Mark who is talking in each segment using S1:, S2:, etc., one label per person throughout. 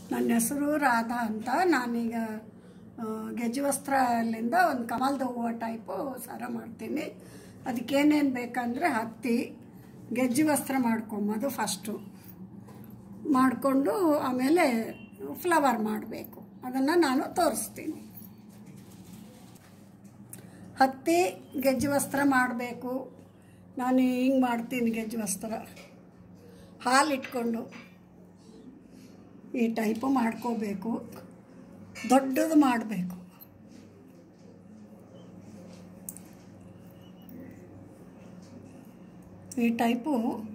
S1: ನನ್ನ ಹೆಸರು ರಾಧಾ ಅಂತ ನಾನೀಗ ಆ, ಗೆಜ್ಜೆವಸ್ತ್ರಲ್ಲಿಂದ ಒಂದು ಕಮಲ್ದ ಹೂವು ಟೈಪು ಸರ ಮಾಡ್ತೀನಿ ಅದಕ್ಕೇನೇನು ಬೇಕಂದರೆ ಹತ್ತಿ ಗೆಜ್ಜೆ ವಸ್ತ್ರ ಮಾಡ್ಕೊಂಬೋದು ಫಸ್ಟು ಮಾಡಿಕೊಂಡು ಆಮೇಲೆ ಫ್ಲವರ್ ಮಾಡಬೇಕು ಅದನ್ನು ನಾನು ತೋರಿಸ್ತೀನಿ ಹತ್ತಿ ಗೆಜ್ಜೆ ವಸ್ತ್ರ ಮಾಡಬೇಕು ನಾನು ಹಿಂಗೆ ಮಾಡ್ತೀನಿ ಗೆಜ್ಜೆ ವಸ್ತ್ರ ಹಾಲು ಇಟ್ಕೊಂಡು ಈ ಟೈಪು ಮಾಡ್ಕೋಬೇಕು ದೊಡ್ಡದು ಮಾಡಬೇಕು ಈ ಟೈಪು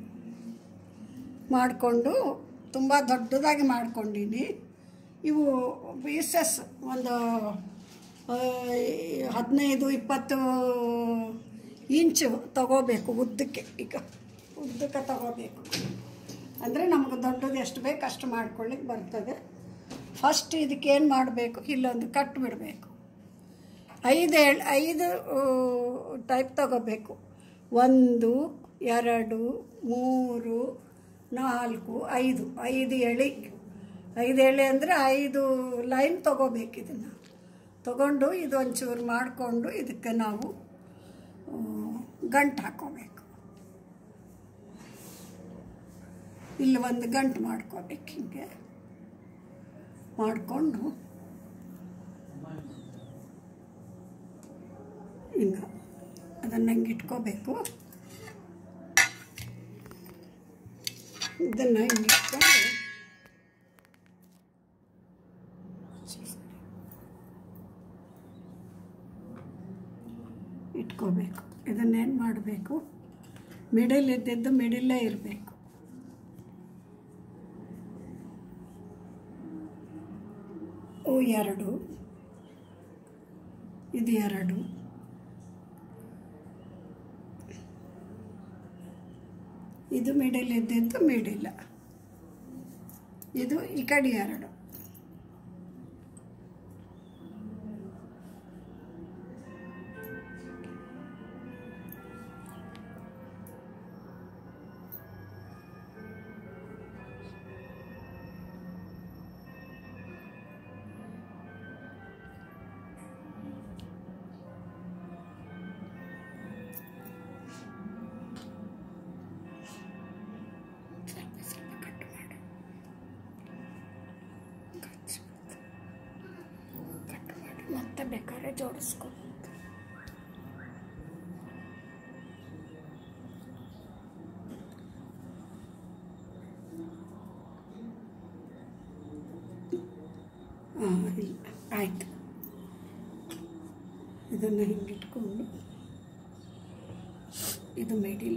S1: ಮಾಡಿಕೊಂಡು ತುಂಬ ದೊಡ್ಡದಾಗಿ ಮಾಡ್ಕೊಂಡೀನಿ ಇವು ಪೀಸಸ್ ಒಂದು ಆ, ಹದಿನೈದು ಇಪ್ಪತ್ತು ಇಂಚು ತಗೋಬೇಕು ಉದ್ದಕ್ಕೆ ಈಗ ಉದ್ದಕ್ಕೆ ತಗೋಬೇಕು ಅಂದರೆ ನಮ್ಗೆ ದೊಡ್ಡದು ಎಷ್ಟು ಬೇಕು ಅಷ್ಟು ಮಾಡ್ಕೊಳ್ಳಿಕ್ಕೆ ಬರ್ತದೆ ಫಸ್ಟ್ ಇದಕ್ಕೆ ಏನು ಮಾಡಬೇಕು ಇಲ್ಲೊಂದು ಕಟ್ ಬಿಡಬೇಕು ಐದು ಎಳ್ ಐದು ಟೈಪ್ ತಗೋಬೇಕು ಒಂದು ಎರಡು ಮೂರು ನಾಲ್ಕು ಐದು ಐದು ಎಳೆ ಐದು ಎಳೆ ಅಂದರೆ ಐದು ಲೈನ್ ತಗೋಬೇಕು ಇದನ್ನು ತಗೊಂಡು ಇದು ಒಂಚೂರು ಮಾಡಿಕೊಂಡು ಇದಕ್ಕೆ ನಾವು ಆ, ಗಂಟು ಹಾಕೋಬೇಕು ಇಲ್ಲಿ ಒಂದು ಗಂಟು ಮಾಡ್ಕೋಬೇಕು ಹಿಂಗೆ ಮಾಡಿಕೊಂಡು ಹಿಂಗ ಅದನ್ನು ಹಂಗೆ ಇಟ್ಕೋಬೇಕು ಇದನ್ನು ಹಿಂಗೆ ಇಟ್ಕೊಂಡು ಇಟ್ಕೋಬೇಕು ಇದನ್ನೇನು ಮಾಡಬೇಕು ಮಿಡಲ್ ಇದ್ದಿದ್ದು ಮಿಡಿಲ್ಲೇ ಇರಬೇಕು ಓ ಎರಡು ಇದು ಎರಡು ಇದು ಮಿಡಿಲ್ ಇದ್ದಿದ್ದು ಮಿಡಿಲ್ಲ ಇದು ಈ ಕಡೆ ಎರಡು ಸ್ವಲ್ಪ ಸ್ವಲ್ಪ ಕಟ್ ಮಾಡಿ ಕಟ್ ಮಾಡಿ ಮತ್ತೆ ಬೇಕಾದ್ರೆ ಜೋಡಿಸ್ಕೊ ಹಾಂ ಇಲ್ಲ ಆಯಿತು ಇದನ್ನು ಹಿಂಗಿಟ್ಕೊಂಡು ಇದು ಮಿಡಿಲ್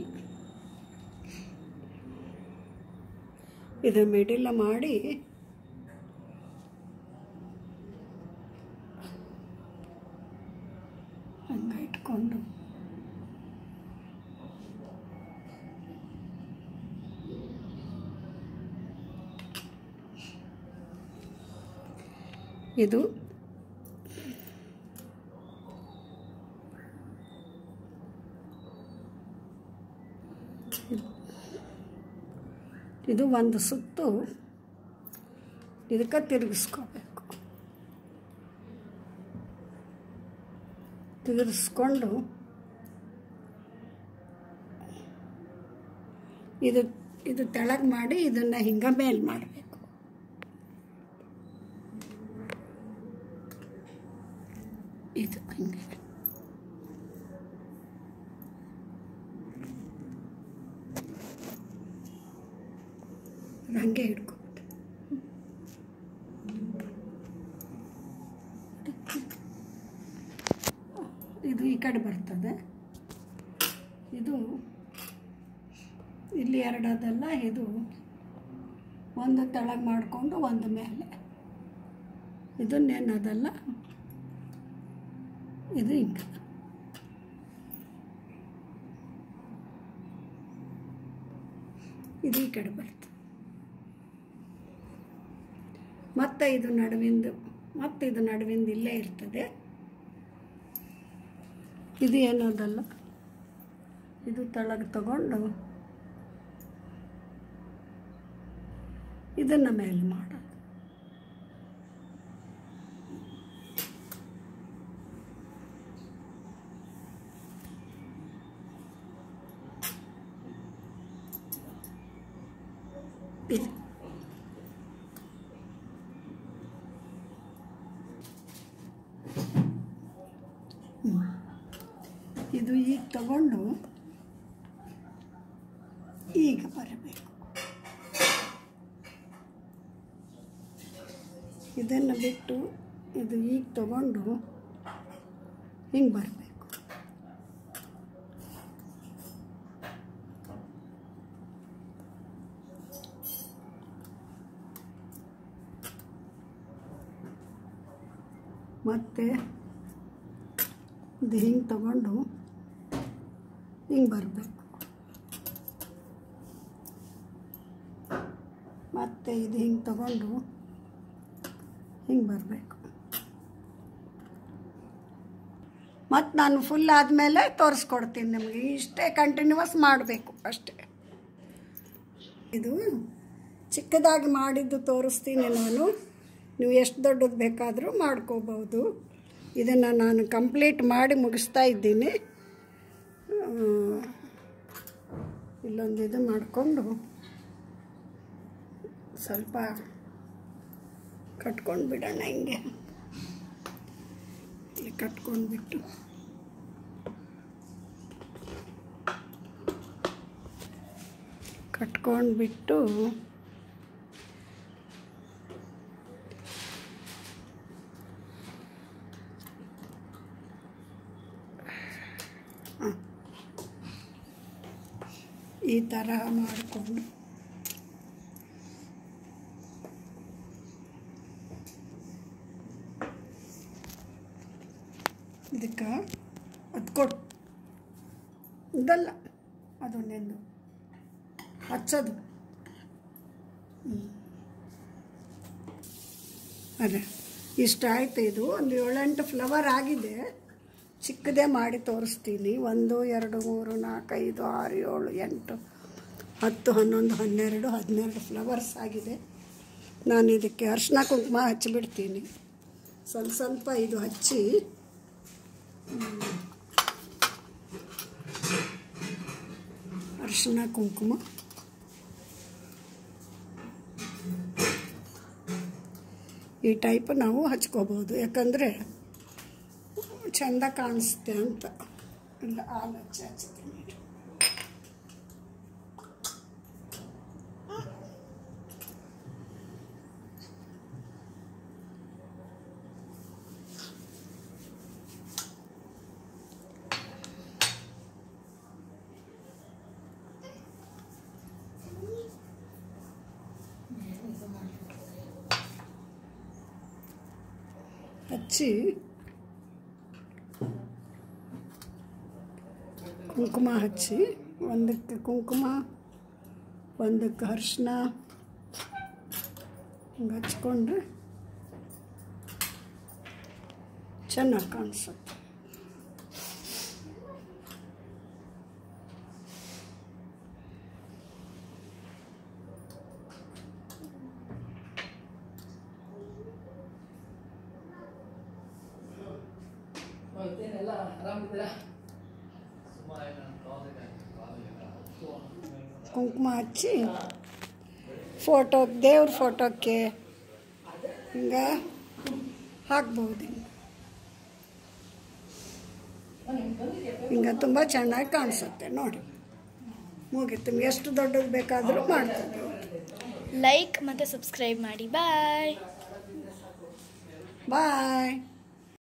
S1: ಇದು ಮಿಡಿಲ್ಲ ಮಾಡಿ ಹಂಗೆ ಇಟ್ಕೊಂಡು ಇದು ಇದು ಒಂದು ಸುತ್ತು ಇದಕ್ಕೆ ತಿರುಗಿಸ್ಕೋಬೇಕು ತಿರುಗಿಸ್ಕೊಂಡು ಇದು ಇದು ತೆಳಗೆ ಮಾಡಿ ಇದನ್ನು ಹಿಂಗೆ ಮೇಲೆ ಮಾಡಬೇಕು ಇದು ಹಿಂಗೆ ಹಂಗೆ ಹಿಡ್ಕೊಬಿಟ್ಟು ಇದು ಈ ಕಡೆ ಬರ್ತದೆ ಇದು ಇಲ್ಲಿ ಎರಡದಲ್ಲ ಇದು ಒಂದು ತೆಳಗೆ ಮಾಡಿಕೊಂಡು ಒಂದು ಮೇಲೆ ಇದನ್ನೇನದಲ್ಲ ಇದು ಹಿಂಗೆ ಇದು ಈ ಕಡೆ ಬರ್ತದೆ ಮತ್ತೆ ಇದು ನಡುವಿಂದು ಮತ್ತೆ ಇದು ನಡುವಿಂದು ಇಲ್ಲೇ ಇರ್ತದೆ ಇದು ಏನೋದಲ್ಲ ಇದು ತೆಳಗೆ ತಗೊಂಡು ಇದನ್ನು ಮೇಲೆ ಮಾಡೋದು ಇದು ಈಗ ತಗೊಂಡು ಈಗ ಬರಬೇಕು ಇದನ್ನು ಬಿಟ್ಟು ಇದು ಈಗ ತಗೊಂಡು ಹಿಂಗೆ ಬರಬೇಕು ಮತ್ತು ಇದು ಹಿಂಗೆ ತಗೊಂಡು ಹಿಂಗೆ ಬರಬೇಕು ಮತ್ತು ಇದು ಹಿಂಗೆ ತಗೊಂಡು ಹಿಂಗೆ ಬರಬೇಕು ಮತ್ತು ನಾನು ಫುಲ್ ಆದಮೇಲೆ ತೋರಿಸ್ಕೊಡ್ತೀನಿ ನಿಮಗೆ ಇಷ್ಟೇ ಕಂಟಿನ್ಯೂಸ್ ಮಾಡಬೇಕು ಅಷ್ಟೇ ಇದು ಚಿಕ್ಕದಾಗಿ ಮಾಡಿದ್ದು ತೋರಿಸ್ತೀನಿ ನಾನು ನೀವು ಎಷ್ಟು ದೊಡ್ಡದು ಬೇಕಾದರೂ ಮಾಡ್ಕೋಬೋದು ಇದನ್ನು ನಾನು ಕಂಪ್ಲೀಟ್ ಮಾಡಿ ಮುಗಿಸ್ತಾ ಇದ್ದೀನಿ ಆ, ಇಲ್ಲೊಂದು ಇದು ಮಾಡಿಕೊಂಡು ಸ್ವಲ್ಪ ಕಟ್ಕೊಂಡು ಬಿಡೋಣ ಹಿಂಗೆ ಇಲ್ಲಿ ಕಟ್ಕೊಂಡ್ಬಿಟ್ಟು ಕಟ್ಕೊಂಡ್ಬಿಟ್ಟು ಹ. ಈ ತರಹ ಮಾಡಿಕೊಂಡು ಇದಕ್ಕೆ ಅದು ಕೊಡು ಇದಲ್ಲ ಅದೊಂದೆಂದು ಹಚ್ಚೋದು ಹ್ಮ್. ಅದೇ ಇಷ್ಟ ಆಯ್ತು ಇದು ಒಂದು ಏಳೆಂಟು ಫ್ಲವರ್ ಆಗಿದೆ ಚಿಕ್ಕದೇ ಮಾಡಿ ತೋರಿಸ್ತೀನಿ ಒಂದು ಎರಡು ಮೂರು ನಾಲ್ಕು ಐದು ಆರು ಏಳು ಎಂಟು ಹತ್ತು ಹನ್ನೊಂದು ಹನ್ನೆರಡು ಹದಿನೆರಡು ಫ್ಲವರ್ಸ್ ಆಗಿದೆ ನಾನು ಇದಕ್ಕೆ ಅರಿಶಿನ ಕುಂಕುಮ ಹಚ್ಚಿಬಿಡ್ತೀನಿ ಸ್ವಲ್ಪ ಸ್ವಲ್ಪ ಇದು ಹಚ್ಚಿ ಅರಿಶಿನ ಕುಂಕುಮ ಈ ಟೈಪ್ ನಾವು ಹಚ್ಕೋಬೋದು ಯಾಕಂದರೆ ಚೆಂದ ಕಾಣಿಸುತ್ತೆ ಅಂತ ಇಲ್ಲ ಹಾಲು ಹಚ್ಚಿ ಹಚ್ತೀನಿ ಹಚ್ಚಿ ಕುಂಕುಮ ಹಚ್ಚಿ ಒಂದಕ್ಕೆ ಕುಂಕುಮ ಒಂದಕ್ಕೆ ಅರಿಶಿನ ಹಿಂಗೆ ಹಚ್ಕೊಂಡ್ರೆ ಚೆನ್ನಾಗಿ ಕಾಣಿಸುತ್ತೆ
S2: ಮತ್ತೇನೆಲ್ಲ ಆರಾಮಿದ್ದೀರಾ
S1: ಕುಂಕುಮ ಹಚ್ಚಿ ಫೋಟೋ ದೇವ್ರ ಫೋಟೋಕ್ಕೆ ಹಿಂಗೆ ಹಾಕ್ಬೋದು ಹಿಂಗೆ ಹಿಂಗೆ ತುಂಬ ಚೆನ್ನಾಗಿ ಕಾಣಿಸುತ್ತೆ ನೋಡಿ ಮುಗೀತು ನಿಮ್ಗೆ ಎಷ್ಟು ದೊಡ್ಡದು ಬೇಕಾದರೂ ಮಾಡ್ತದೆ
S3: ಲೈಕ್ ಮತ್ತು ಸಬ್ಸ್ಕ್ರೈಬ್ ಮಾಡಿ ಬಾಯ್
S1: ಬಾಯ್